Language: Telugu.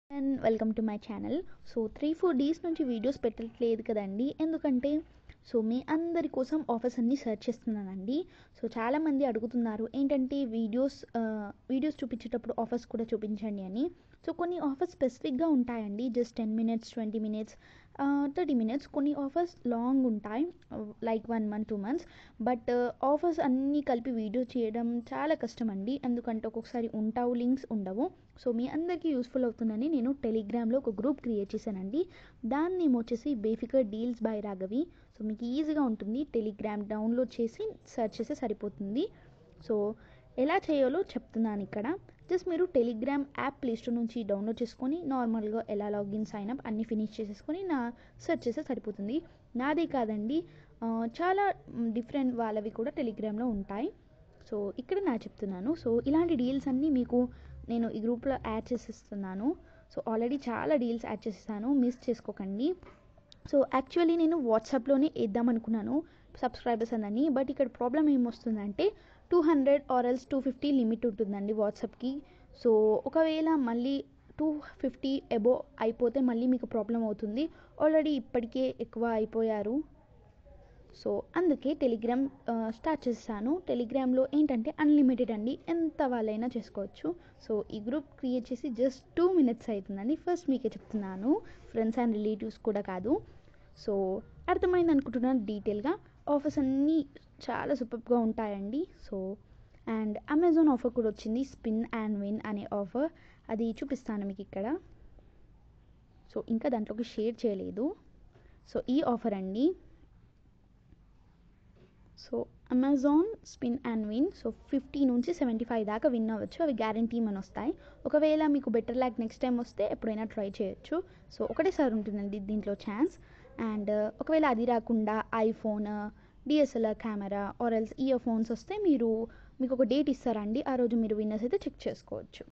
and welcome to my channel so three four days నుంచి వీడియోస్ పెట్టట్లేదు కదండి ఎందుకంటే సో మీ అందరి కోసం ఆఫర్స్ అన్నీ సెర్చ్ చేస్తున్నానండి సో చాలామంది అడుగుతున్నారు ఏంటంటే వీడియోస్ వీడియోస్ చూపించేటప్పుడు ఆఫర్స్ కూడా చూపించండి అని సో కొన్ని ఆఫర్స్ స్పెసిఫిక్గా ఉంటాయండి just ten minutes twenty minutes thirty minutes కొన్ని ఆఫర్స్ లాంగ్ ఉంటాయి like one month two months but offers అన్నీ కలిపి వీడియో చేయడం చాలా కష్టం అండి ఎందుకంటే ఒక్కొక్కసారి ఉంటావు లింక్స్ ఉండవు సో మీ అందరికీ యూస్ఫుల్ అవుతుందని నేను టెలిగ్రామ్లో ఒక గ్రూప్ క్రియేట్ చేశానండి దాని నేమ్ వచ్చేసి Befikar deals by Raghavi so మీకు ఈజీగా ఉంటుంది టెలిగ్రామ్ డౌన్లోడ్ చేసి సెర్చ్ చేస్తే సరిపోతుంది సో ఎలా చేయాలో చెప్తున్నాను ఇక్కడ జస్ట్ మీరు టెలిగ్రామ్ యాప్ ప్లేస్టోర్ నుంచి డౌన్లోడ్ చేసుకొని నార్మల్గా ఎలా లాగిన్ సైన్ అప్ అన్నీ ఫినిష్ చేసేసుకొని నా సెర్చ్ చేస్తే సరిపోతుంది నాదే కాదండి చాలా డిఫరెంట్ వాళ్ళవి కూడా టెలిగ్రామ్లో ఉంటాయి సో ఇక్కడ నా చెప్తున్నాను సో ఇలాంటి డీల్స్ అన్నీ మీకు నేను ఈ గ్రూప్లో యాడ్ చేసిస్తున్నాను సో ఆల్రెడీ చాలా డీల్స్ యాడ్ చేసేసాను మిస్ చేసుకోకండి సో యాక్చువల్లీ నేను వాట్సాప్లోనే వేద్దాం అనుకున్నాను సబ్స్క్రైబర్స్ అని బట్ ఇక్కడ ప్రాబ్లం ఏమొస్తుందంటే టూ హండ్రెడ్ ఆర్ఎల్స్ టూ ఫిఫ్టీ లిమిట్ ఉంటుందండి వాట్సాప్కి సో ఒకవేళ మళ్ళీ టూ ఫిఫ్టీ ఎబో అయిపోతే మళ్ళీ మీకు ప్రాబ్లం అవుతుంది ఆల్రెడీ ఇప్పటికే ఎక్కువ అయిపోయారు సో అందుకే టెలిగ్రామ్ స్టార్ట్ చేస్తాను టెలిగ్రామ్లో ఏంటంటే అన్లిమిటెడ్ అండి ఎంత వాళ్ళైనా చేసుకోవచ్చు సో ఈ గ్రూప్ క్రియేట్ చేసి జస్ట్ టూ మినిట్స్ అవుతుందండి ఫస్ట్ మీకే చెప్తున్నాను ఫ్రెండ్స్ అండ్ రిలేటివ్స్ కూడా కాదు సో అర్థమైంది అనుకుంటున్నాను డీటెయిల్గా ఆఫర్స్ అన్నీ చాలా సూపర్గా ఉంటాయండి సో అండ్ అమెజాన్ ఆఫర్ కూడా వచ్చింది స్పిన్ అండ్ విన్ అనే ఆఫర్ అది చూపిస్తాను మీకు ఇక్కడ సో ఇంకా దాంట్లోకి షేర్ చేయలేదు సో ఈ ఆఫర్ అండి so Amazon spin and win so fifty నుంచి సెవెంటీ ఫైవ్ దాకా విన్ అవ్వచ్చు అవి గ్యారంటీ మన వస్తాయి ఒకవేళ మీకు బెటర్ ల్యాక్ నెక్స్ట్ టైం వస్తే ఎప్పుడైనా ట్రై చేయొచ్చు సో ఒకటేసారి ఉంటుందండి దీంట్లో ఛాన్స్ అండ్ ఒకవేళ అది రాకుండా iPhone DSLR camera or else earphones వస్తే మీరు మీకు ఒక డేట్ ఇస్తారండి ఆ రోజు మీరు విన్నర్స్ అయితే చెక్ చేసుకోవచ్చు